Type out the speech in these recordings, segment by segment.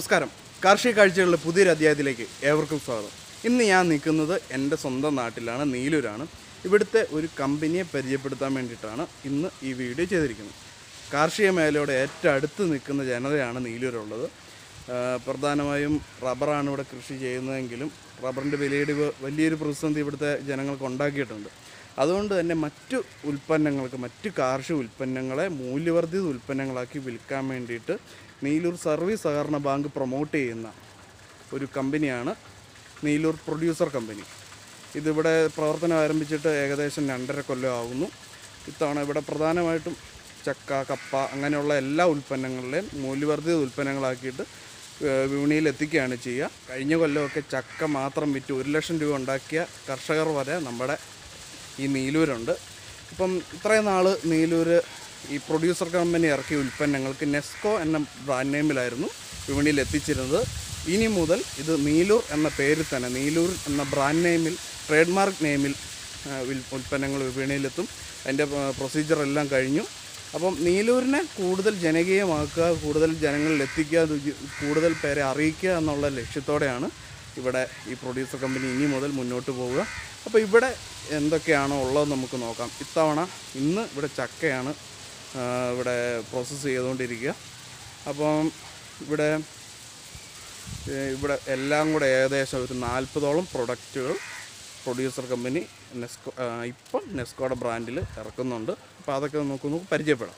നമസ്കാരം കാർഷിക കാഴ്ചകളുടെ പുതിയൊരു അധ്യായത്തിലേക്ക് ഏവർക്കും സ്വാഗതം ഇന്ന് ഞാൻ നിൽക്കുന്നത് എൻ്റെ സ്വന്തം നാട്ടിലാണ് നീലൂരാണ് ഇവിടുത്തെ ഒരു കമ്പനിയെ പരിചയപ്പെടുത്താൻ വേണ്ടിയിട്ടാണ് ഇന്ന് ഈ വീഡിയോ ചെയ്തിരിക്കുന്നത് കാർഷിക മേഖലയോട് ഏറ്റവും അടുത്ത് നിൽക്കുന്ന ജനതയാണ് നീലൂരുള്ളത് ആ, പ്രധാനമായും റബ്ബറാണ് ഇവിടെ കൃഷി ചെയ്യുന്നതെങ്കിലും റബ്ബറിൻ്റെ വിലയിടിവ് വലിയൊരു പ്രതിസന്ധി ഇവിടുത്തെ ജനങ്ങൾക്ക് ഉണ്ടാക്കിയിട്ടുണ്ട് അതുകൊണ്ട് തന്നെ മറ്റു ഉൽപ്പന്നങ്ങൾക്ക് മറ്റു കാർഷിക ഉൽപ്പന്നങ്ങളെ മൂല്യവർദ്ധിത ഉൽപ്പന്നങ്ങളാക്കി വിൽക്കാൻ വേണ്ടിയിട്ട് നീലൂർ സർവീസ് സഹകരണ ബാങ്ക് പ്രൊമോട്ട് ചെയ്യുന്ന ഒരു കമ്പനിയാണ് നീലൂർ പ്രൊഡ്യൂസർ കമ്പനി ഇതിവിടെ പ്രവർത്തനം ആരംഭിച്ചിട്ട് ഏകദേശം രണ്ടര കൊല്ലം ആകുന്നു ഇത്തവണ ഇവിടെ പ്രധാനമായിട്ടും ചക്ക കപ്പ അങ്ങനെയുള്ള എല്ലാ ഉൽപ്പന്നങ്ങളിലെയും മൂല്യവർദ്ധിത ഉൽപ്പന്നങ്ങളാക്കിയിട്ട് ഏഹ് വിപണിയിൽ എത്തിക്കുകയാണ് ചെയ്യുക കഴിഞ്ഞ കൊല്ലമൊക്കെ ചക്ക മാത്രം വിറ്റ് ഒരു ലക്ഷം രൂപ ഉണ്ടാക്കിയ കർഷകർ വരെ നമ്മുടെ ഈ നീലൂരുണ്ട് ഇപ്പം ഇത്രയും നാൾ നീലൂര് ഈ പ്രൊഡ്യൂസർ കമ്പനി ഇറക്കിയ ഉൽപ്പന്നങ്ങൾക്ക് നെസ്കോ എന്ന ബ്രാൻഡ് നെയിമിലായിരുന്നു വിപണിയിൽ എത്തിച്ചിരുന്നത് ഇനി മുതൽ ഇത് നീലൂർ എന്ന പേരിൽ തന്നെ നീലൂർ എന്ന ബ്രാൻഡ് നെയിമിൽ ട്രേഡ് മാർക്ക് നെയിമിൽ ആ, വിൽ- ഉൽപ്പന്നങ്ങൾ വിപണിയിലെത്തും അതിൻ്റെ പ്രൊസീജിയർ എല്ലാം കഴിഞ്ഞു അപ്പം നീലൂരിനെ കൂടുതൽ ജനകീയമാക്കുക കൂടുതൽ ജനങ്ങളിൽ എത്തിക്കുക അത് ഉജ- കൂടുതൽ പേരെ അറിയിക്കുക എന്നുള്ള ലക്ഷ്യത്തോടെയാണ് ഇവിടെ ഈ പ്രൊഡ്യൂസർ കമ്പനി ഇനി മുതൽ മുന്നോട്ട് പോവുക അപ്പോൾ ഇവിടെ എന്തൊക്കെയാണോ ഉള്ളത് നമുക്ക് നോക്കാം ഇത്തവണ ഇന്ന് ഇവിടെ ചക്കയാണ് ആ, ഇവിടെ പ്രോസസ്സ് ചെയ്തുകൊണ്ടിരിക്കുക അപ്പം ഇവിടെ ഏ, ഇവിടെ എല്ലാം കൂടെ ഏകദേശം ഒരു നാൽപ്പതോളം പ്രൊഡക്റ്റുകൾ പ്രൊഡ്യൂസർ കമ്പനി നെസ്കോ ആ, ഇപ്പം നെസ്കോയുടെ ബ്രാൻഡിൽ ഇറക്കുന്നുണ്ട് അപ്പോൾ അതൊക്കെ നമുക്ക് നമുക്ക് പരിചയപ്പെടാം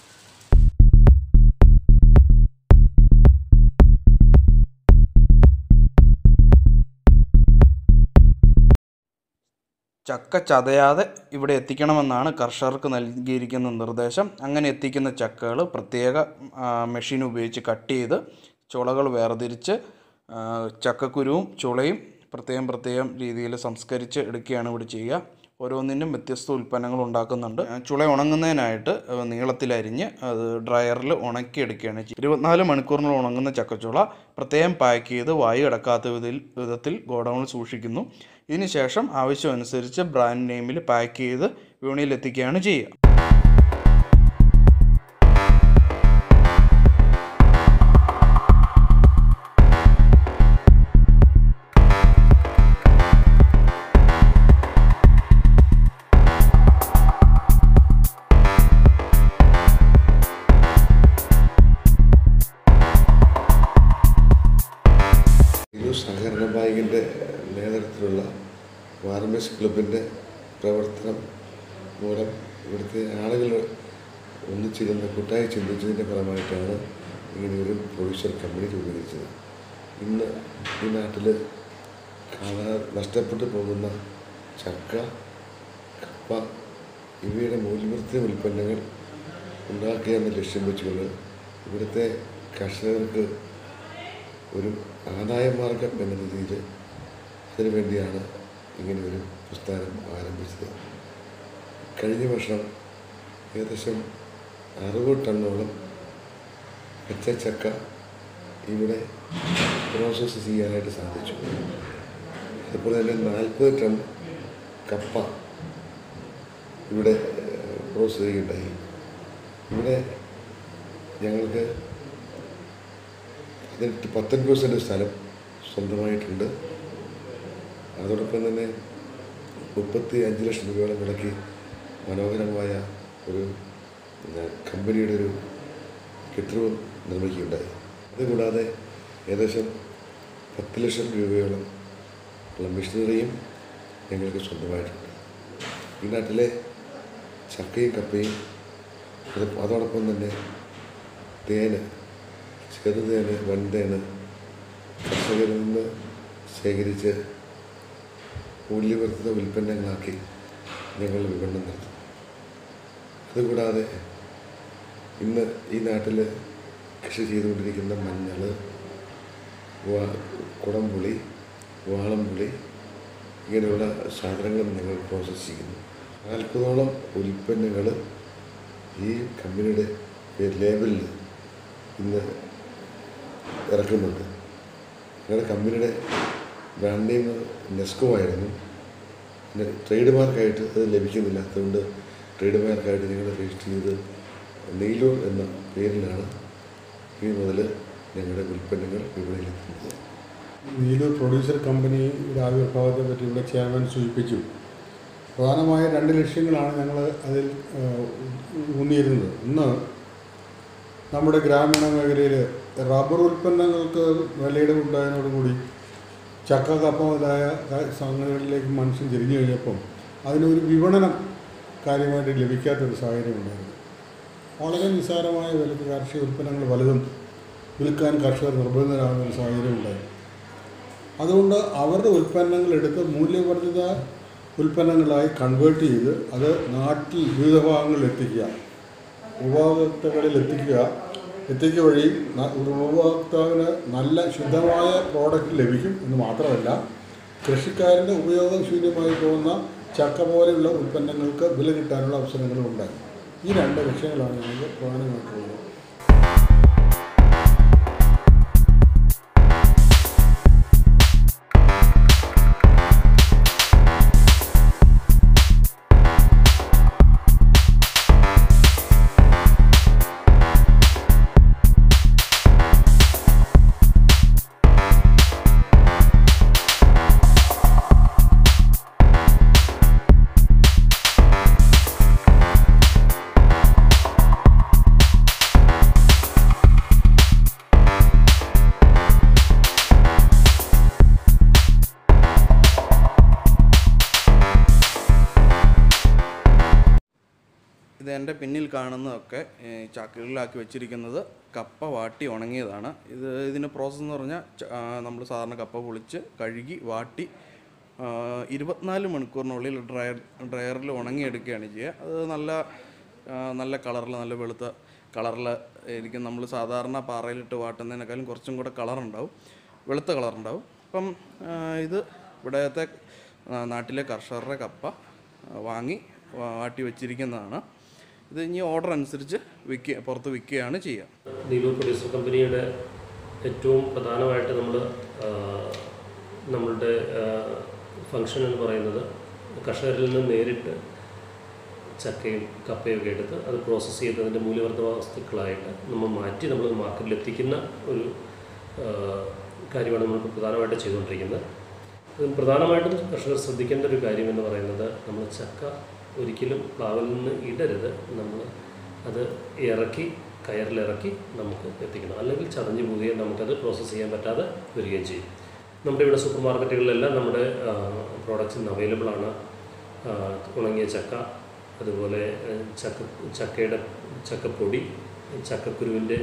ചക്ക ചതയാതെ ഇവിടെ എത്തിക്കണമെന്നാണ് കർഷകർക്ക് നൽകിയിരിക്കുന്ന നിർദ്ദേശം അങ്ങനെ എത്തിക്കുന്ന ചക്കകൾ പ്രത്യേക ആ, മെഷീൻ ഉപയോഗിച്ച് കട്ട് ചെയ്ത് ചുളകൾ വേർതിരിച്ച് ആ, ചക്കക്കുരുവും ചുളയും പ്രത്യേകം പ്രത്യേകം രീതിയിൽ സംസ്കരിച്ച് എടുക്കുകയാണ് ഇവിടെ ചെയ്യുക ഓരോന്നിനും വ്യത്യസ്ത ഉൽപ്പന്നങ്ങൾ ഉണ്ടാക്കുന്നുണ്ട് ആ, ചുള ഉണങ്ങുന്നതിനായിട്ട് ആ, നീളത്തിലരിഞ്ഞ് അത് ഡ്രയറിൽ ഉണക്കിയെടുക്കുകയാണ് ചെയ്യുക ഇരുപത്തിനാല് മണിക്കൂറിനുള്ളിൽ ഉണങ്ങുന്ന ചക്കച്ചുള പ്രത്യേകം പാക്ക് ചെയ്ത് വായു അടക്കാത്ത വിധത്തിൽ വിധത്തിൽ ഗോഡൗണിൽ സൂക്ഷിക്കുന്നു ഇതിനുശേഷം ആവശ്യമനുസരിച്ച് ബ്രാൻഡ് നെയിമിൽ പാക്ക് ചെയ്ത് വിപണിയിൽ എത്തിക്കുകയാണ് ചെയ്യുക ഒരു സഹകരണ ബാങ്കിൻ്റെ നേതൃത്വത്തിലുള്ള ഫാർമേഴ്സ് ക്ലബിൻ്റെ പ്രവർത്തനം മൂലം ഇവിടുത്തെ ആളുകൾ ഒന്നിച്ചിരുന്ന് കൂട്ടായി ചിന്തിച്ചതിൻ്റെ ഫലമായിട്ടാണ് ഇങ്ങനെ ഒരു പ്രൊഡ്യൂസർ കമ്പനി രൂപീകരിച്ചത് ഇന്ന് ഈ നാട്ടിൽ കാണാ നഷ്ടപ്പെട്ടു പോകുന്ന ചക്ക കപ്പ ഇവയുടെ മൂല്യവർദ്ധിത ഉൽപ്പന്നങ്ങൾ ഉണ്ടാക്കുക എന്ന ലക്ഷ്യം വെച്ചുകൊണ്ട് ഇവിടുത്തെ കർഷകർക്ക് ഒരു ആദായ മാർഗം എന്ന രീതിയിൽ അതിനു വേണ്ടിയാണ് ഇങ്ങനെ ഒരു പ്രസ്ഥാനം ആരംഭിച്ചത് കഴിഞ്ഞ വർഷം ഏകദേശം അറുപത് ടണ്ണോളം പച്ചച്ചക്ക ഇവിടെ പ്രോസസ്സ് ചെയ്യാനായിട്ട് സാധിച്ചു അതുപോലെ തന്നെ നാൽപ്പത് ടൺ കപ്പ ഇവിടെ പ്രോസസ്സ് ചെയ്യുകയുണ്ടായി ഇവിടെ ഞങ്ങൾക്ക് പതിനെട്ട് പത്തൊൻപത് സെൻറ്റ് സ്ഥലം സ്വന്തമായിട്ടുണ്ട് അതോടൊപ്പം തന്നെ മുപ്പത്തി അഞ്ച് ലക്ഷം രൂപയോളം മുടക്കി മനോഹരമായ ഒരു പിന്നെ, കമ്പനിയുടെ ഒരു കെട്ടിടവും നിർമ്മിക്കുകയുണ്ടായി അതുകൂടാതെ ഏകദേശം പത്ത് ലക്ഷം രൂപയോളം ഉള്ള മെഷീനറിയും ഞങ്ങൾക്ക് സ്വന്തമായിട്ടുണ്ട് ഈ നാട്ടിലെ ചക്കയും കപ്പയും അത് അതോടൊപ്പം തന്നെ തേന് ചെറുതേന് വൻതേന് കർഷകരിൽ നിന്ന് ശേഖരിച്ച് മൂല്യവർദ്ധിത ഉൽപ്പന്നങ്ങളാക്കി ഞങ്ങൾ വിപണനം നടത്തും അതുകൂടാതെ ഇന്ന് ഈ നാട്ടിൽ കൃഷി ചെയ്തുകൊണ്ടിരിക്കുന്ന മഞ്ഞൾ വാ കുടംപുളി വാളംപുളി ഇങ്ങനെയുള്ള സാധനങ്ങൾ ഞങ്ങൾ പ്രോസസ്സ് ചെയ്യുന്നു നാൽപ്പതോളം ഉൽപ്പന്നങ്ങൾ ഈ കമ്പനിയുടെ പേര് ലേബലിൽ ഇന്ന് ഇറക്കുന്നുണ്ട് ഞങ്ങളുടെ കമ്പനിയുടെ ബ്രാൻഡ് നെയിം നെസ്കോ ആയിരുന്നു പിന്നെ ട്രേഡ് മാർക്കായിട്ട് അത് ലഭിക്കുന്നില്ല അതുകൊണ്ട് ട്രേഡ് മാർക്കായിട്ട് ഞങ്ങൾ രജിസ്റ്റർ ചെയ്ത് നെയ്ലൂർ എന്ന പേരിലാണ് ഇനി മുതൽ ഞങ്ങളുടെ ഉൽപ്പന്നങ്ങൾ വിപണിയിലെത്തുന്നത് നീലു പ്രൊഡ്യൂസർ കമ്പനിയുടെ ആവിർഭാവത്തെ പറ്റി ഇവിടെ ചെയർമാൻ സൂചിപ്പിച്ചു പ്രധാനമായ രണ്ട് ലക്ഷ്യങ്ങളാണ് ഞങ്ങൾ അതിൽ ഏഹ്, ഊന്നിയിരുന്നത് ഒന്ന് നമ്മുടെ ഗ്രാമീണ മേഖലയിൽ റബ്ബർ ഉൽപ്പന്നങ്ങൾക്ക് വിലയിടവുണ്ടായതോടുകൂടി ചക്ക കപ്പ മുതലായ ക- സംഗതികളിലേക്ക് മനുഷ്യൻ തിരിഞ്ഞു കഴിഞ്ഞപ്പം അതിനൊരു വിപണനം കാര്യമായിട്ട് ലഭിക്കാത്തൊരു സാഹചര്യം ഉണ്ടായിരുന്നു വളരെ നിസ്സാരമായ വിലക്ക് കാർഷിക ഉൽപ്പന്നങ്ങൾ പലതും വിൽക്കാൻ കർഷകർ നിർബന്ധിതരാകുന്ന ഒരു സാഹചര്യം ഉണ്ടായിരുന്നു അതുകൊണ്ട് അവരുടെ ഉൽപ്പന്നങ്ങൾ എടുത്ത് മൂല്യവർദ്ധിത ഉൽപ്പന്നങ്ങളായി കൺവേർട്ട് ചെയ്ത് അത് നാട്ടിൽ വിവിധ ഭാഗങ്ങളിൽ എത്തിക്കുക ഉപഭോക്താക്കളിൽ എത്തിക്കുക എത്തിക്കുക വഴി ന- ഒരു ഉപഭോക്താവിന് നല്ല ശുദ്ധമായ പ്രോഡക്റ്റ് ലഭിക്കും എന്ന് മാത്രമല്ല കൃഷിക്കാരൻ്റെ ഉപയോഗശൂന്യമായി പോകുന്ന ചക്ക പോലെയുള്ള ഉൽപ്പന്നങ്ങൾക്ക് വില കിട്ടാനുള്ള അവസരങ്ങളും ഉണ്ടായി ഈ രണ്ട് ലക്ഷ്യങ്ങളാണ് ഞങ്ങൾക്ക് പ്രധാനമായിട്ടുള്ളത് ഇത് എൻ്റെ പിന്നിൽ കാണുന്നതൊക്കെ ഏ, ചാക്കുകളിലാക്കി വെച്ചിരിക്കുന്നത് കപ്പ വാട്ടി ഉണങ്ങിയതാണ് ഇത് ഇതിൻ്റെ പ്രോസസ്സ് എന്ന് പറഞ്ഞാൽ നമ്മൾ സാധാരണ കപ്പ പൊളിച്ച് കഴുകി വാട്ടി ആ, ഇരുപത്തിനാല് മണിക്കൂറിനുള്ളിൽ ഡ്രയർ ഡ്രയറിൽ ഉണങ്ങിയെടുക്കുകയാണ് ചെയ്യുക അത് നല്ല ആ, നല്ല കളറിൽ നല്ല വെളുത്ത കളറിൽ ഇരിക്കും നമ്മൾ സാധാരണ പാറയിലിട്ട് വാട്ടുന്നതിനേക്കാളും കുറച്ചും കൂടെ കളറുണ്ടാവും വെളുത്ത കളറുണ്ടാവും അപ്പം ആ, ഇത് ഇവിടത്തെ ആ, നാട്ടിലെ കർഷകരുടെ കപ്പ ആ, വാങ്ങി വാട്ടി വെച്ചിരിക്കുന്നതാണ് ഇത് ഇനി ഓർഡർ അനുസരിച്ച് വിൽക്കുക പുറത്ത് വിൽക്കുകയാണ് ചെയ്യുക നീലു പ്രൊഡ്യൂസർ കമ്പനിയുടെ ഏറ്റവും പ്രധാനമായിട്ട് നമ്മൾ നമ്മളുടെ ഫങ്ഷൻ എന്ന് പറയുന്നത് കർഷകരിൽ നിന്ന് നേരിട്ട് ചക്കയും കപ്പയും ഒക്കെ എടുത്ത് അത് പ്രോസസ്സ് ചെയ്ത് അതിൻ്റെ മൂല്യവർദ്ധന വസ്തുക്കളായിട്ട് നമ്മൾ മാറ്റി നമ്മൾ മാർക്കറ്റിൽ എത്തിക്കുന്ന ഒരു ആ, കാര്യമാണ് നമ്മൾ പ്രധാനമായിട്ട് ചെയ്തുകൊണ്ടിരിക്കുന്നത് ഇത് പ്രധാനമായിട്ടും കർഷകർ ശ്രദ്ധിക്കേണ്ട ഒരു കാര്യം എന്ന് പറയുന്നത് നമ്മൾ ചക്ക ഒരിക്കലും പ്ലാവിൽ നിന്ന് ഇടരുത് നമ്മൾ അത് ഇറക്കി കയറിലിറക്കി നമുക്ക് എത്തിക്കണം അല്ലെങ്കിൽ ചതഞ്ഞു പോവുകയും നമുക്കത് പ്രോസസ്സ് ചെയ്യാൻ പറ്റാതെ വരികയും ചെയ്യും നമ്മുടെ ഇവിടെ സൂപ്പർ മാർക്കറ്റുകളിലെല്ലാം നമ്മുടെ പ്രോഡക്റ്റ്സ് ഇന്ന് അവൈലബിൾ ആണ് ആ, ഉണങ്ങിയ ചക്ക അതുപോലെ ആ, ചക്ക ചക്കയുടെ ചക്കപ്പൊടി ചക്കക്കുരുവിൻ്റെ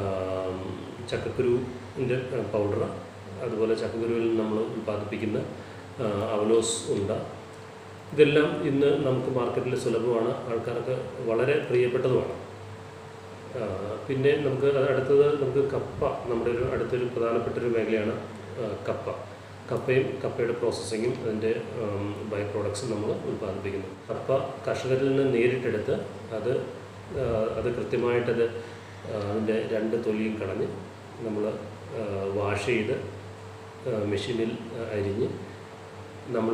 ചക്കക്കുരുവിൻ്റെ പൗഡർ അതുപോലെ ചക്കക്കുരുവിൽ നമ്മൾ ഉൽപ്പാദിപ്പിക്കുന്ന ആ, അവലോസ് ഉണ്ട ഇതെല്ലാം ഇന്ന് നമുക്ക് മാർക്കറ്റിൽ സുലഭമാണ് ആൾക്കാർക്ക് വളരെ പ്രിയപ്പെട്ടതുമാണ് ആ, പിന്നെ നമുക്ക് അത് അടുത്തത് നമുക്ക് കപ്പ നമ്മുടെ ഒരു അടുത്തൊരു പ്രധാനപ്പെട്ട ഒരു മേഖലയാണ് ആ, കപ്പ കപ്പയും കപ്പയുടെ പ്രോസസ്സിങ്ങും അതിൻ്റെ ബൈ പ്രോഡക്ട്സും നമ്മൾ ഉൽപ്പാദിപ്പിക്കുന്നു കപ്പ കർഷകരിൽ നിന്ന് നേരിട്ടെടുത്ത് അത് ആ, അത് കൃത്യമായിട്ടത് ആ, അതിൻ്റെ രണ്ട് തൊലിയും കളഞ്ഞ് നമ്മൾ വാഷ് ചെയ്ത് ആ, മെഷീനിൽ ആ, അരിഞ്ഞ് നമ്മൾ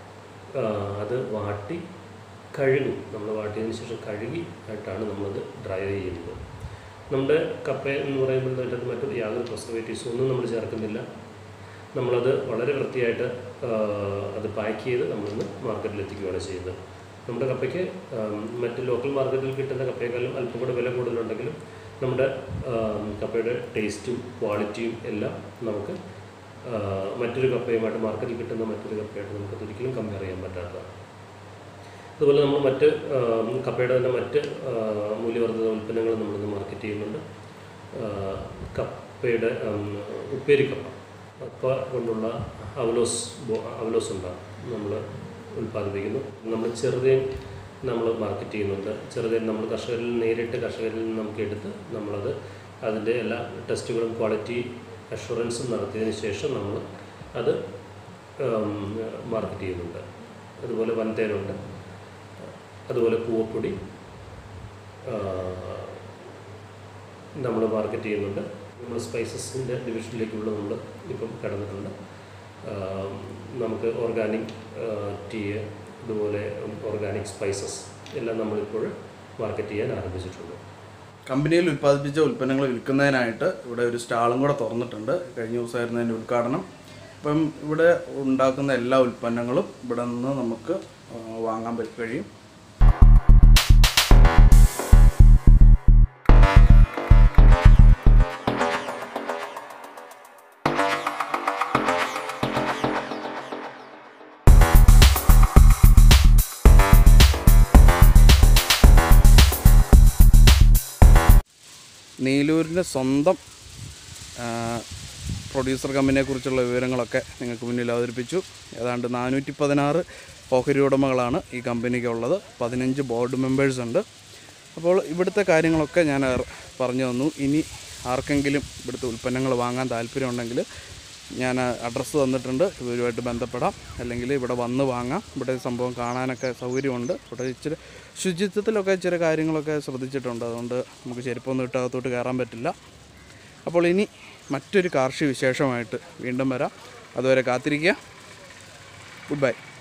അത് വാട്ടി കഴുകും നമ്മൾ വാട്ടിയതിന് ശേഷം കഴുകി ആയിട്ടാണ് നമ്മളത് ഡ്രൈ ചെയ്യുന്നത് നമ്മുടെ കപ്പ എന്ന് പറയുമ്പോൾ അതിനകത്ത് മറ്റു യാതൊരു പ്രിസർവേറ്റീവ്സും ഒന്നും നമ്മൾ ചേർക്കുന്നില്ല നമ്മളത് വളരെ വൃത്തിയായിട്ട് ആ, അത് പാക്ക് ചെയ്ത് നമ്മളിന്ന് മാർക്കറ്റിൽ എത്തിക്കുകയാണ് ചെയ്യുന്നത് നമ്മുടെ കപ്പയ്ക്ക് ആം, മറ്റ് ലോക്കൽ മാർക്കറ്റിൽ കിട്ടുന്ന കപ്പയേക്കാളും അല്പം കൂടെ വില കൂടുതലുണ്ടെങ്കിലും നമ്മുടെ ആം, കപ്പയുടെ ടേസ്റ്റും ക്വാളിറ്റിയും എല്ലാം നമുക്ക് ആ, മറ്റൊരു കപ്പയുമായിട്ട് മാർക്കറ്റിൽ കിട്ടുന്ന മറ്റൊരു കപ്പയായിട്ട് നമുക്കത് ഒരിക്കലും കമ്പയർ ചെയ്യാൻ പറ്റാത്തതാണ് അതുപോലെ നമ്മൾ മറ്റ് ആ, കപ്പയുടെ തന്നെ മറ്റ് ആ, മൂല്യവർദ്ധിത ഉൽപ്പന്നങ്ങൾ നമ്മളിന്ന് മാർക്കറ്റ് ചെയ്യുന്നുണ്ട് ആ, കപ്പയുടെ ഉം, ഉപ്പേരി കപ്പ കപ്പ കൊണ്ടുള്ള അവലോസ് ബോ- അവലോസ് ഉണ്ടാകും നമ്മൾ ഉൽപ്പാദിപ്പിക്കുന്നു നമ്മൾ ചെറുതേൻ നമ്മൾ മാർക്കറ്റ് ചെയ്യുന്നുണ്ട് ചെറുതേൻ നമ്മൾ കർഷകരിൽ നേരിട്ട് കർഷകരിൽ നിന്ന് നമുക്ക് എടുത്ത് നമ്മളത് അതിൻ്റെ എല്ലാ ടെസ്റ്റുകളും ക്വാളിറ്റി അഷുറൻസും നടത്തിയതിന് ശേഷം നമ്മൾ അത് മാർക്കറ്റ് ചെയ്യുന്നുണ്ട് അതുപോലെ വൻതേനുണ്ട് അതുപോലെ കൂവപ്പൊടി നമ്മൾ മാർക്കറ്റ് ചെയ്യുന്നുണ്ട് നമ്മൾ സ്പൈസസിൻ്റെ ഡിവിഷനിലേക്കുള്ള നമ്മൾ ഇപ്പം കടന്നിട്ടുണ്ട് ആ, നമുക്ക് ഓർഗാനിക് ടീ അതുപോലെ ഓർഗാനിക് സ്പൈസസ് എല്ലാം നമ്മളിപ്പോൾ മാർക്കറ്റ് ചെയ്യാൻ ആരംഭിച്ചിട്ടുണ്ട് കമ്പനിയിൽ ഉൽപ്പാദിപ്പിച്ച ഉൽപ്പന്നങ്ങൾ വിൽക്കുന്നതിനായിട്ട് ഇവിടെ ഒരു സ്റ്റാളും കൂടെ തുറന്നിട്ടുണ്ട് കഴിഞ്ഞ ദിവസമായിരുന്നു അതിൻ്റെ ഉദ്ഘാടനം അപ്പം ഇവിടെ ഉണ്ടാക്കുന്ന എല്ലാ ഉൽപ്പന്നങ്ങളും ഇവിടെ നിന്ന് നമുക്ക് ആ, വാങ്ങാൻ പറ്റും കഴിയും നീലൂരിൻ്റെ സ്വന്തം ആ, പ്രൊഡ്യൂസർ കമ്പനിയെക്കുറിച്ചുള്ള വിവരങ്ങളൊക്കെ നിങ്ങൾക്ക് മുന്നിൽ അവതരിപ്പിച്ചു ഏതാണ്ട് നാനൂറ്റി പതിനാറ് ഓഹരി ഉടമകളാണ് ഈ കമ്പനിക്കുള്ളത് പതിനഞ്ച് ബോർഡ് മെമ്പേഴ്സ് ഉണ്ട് അപ്പോൾ ഇവിടുത്തെ കാര്യങ്ങളൊക്കെ ഞാൻ അർ- പറഞ്ഞു തന്നു ഇനി ആർക്കെങ്കിലും ഇവിടുത്തെ ഉൽപ്പന്നങ്ങൾ വാങ്ങാൻ താല്പര്യമുണ്ടെങ്കിൽ ഞാൻ അഡ്രസ്സ് തന്നിട്ടുണ്ട് ഇവരുമായിട്ട് ബന്ധപ്പെടാം അല്ലെങ്കിൽ ഇവിടെ വന്ന് വാങ്ങാം ഇവിടെ സംഭവം കാണാനൊക്കെ സൗകര്യമുണ്ട് ഇവിടെ ഇച്ചിരി ശുചിത്വത്തിലൊക്കെ ഇച്ചിരി കാര്യങ്ങളൊക്കെ ശ്രദ്ധിച്ചിട്ടുണ്ട് അതുകൊണ്ട് നമുക്ക് ചെരുപ്പൊന്നും ഇട്ട് അകത്തോട്ട് കയറാൻ പറ്റില്ല അപ്പോൾ ഇനി മറ്റൊരു കാർഷിക വിശേഷമായിട്ട് വീണ്ടും വരാം അതുവരെ കാത്തിരിക്കുക ഗുഡ് ബൈ